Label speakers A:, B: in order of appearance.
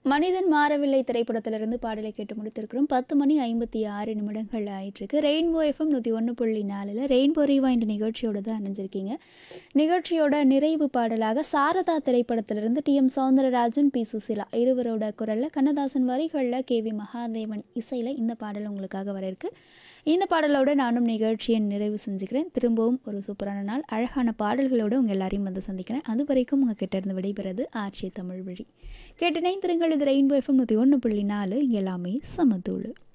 A: மனிதன் மாறவில்லை திரைப்படத்திலிருந்து பாடலை கேட்டு முடித்திருக்கிறோம் பத்து மணி ஐம்பத்தி ஆறு நிமிடங்கள் ஆயிட்டிருக்கு ரெயின்போ எஃப்எம் நூற்றி ஒன்று புள்ளி நாலில் ரெயின்போ ரீவைண்ட் நிகழ்ச்சியோட தான் அணிஞ்சிருக்கீங்க நிகழ்ச்சியோட நிறைவு பாடலாக சாரதா திரைப்படத்திலிருந்து T M Soundararajan P Susheela இருவரோட குரலில் கண்ணதாசன் வரிகளில் கே வி மகாதேவன் இசையில் இந்த பாடல் உங்களுக்காக வர இருக்கு இந்த பாடலோட நானும் நிகழ்ச்சியை நிறைவு செஞ்சுக்கிறேன் திரும்பவும் ஒரு சூப்பரான நாள் அழகான பாடல்களோடு உங்கள் எல்லாரையும் வந்து சந்திக்கிறேன் அது வரைக்கும் உங்கள் கிட்ட இருந்து விடைபெறது ஆட்சி தமிழ் வழி கேட்டு திருங்கள் இது ரெயின்போ எஃப்எம் நூற்றி ஒன்று புள்ளி நாலு இங்கே எல்லாமே சமத்தூள்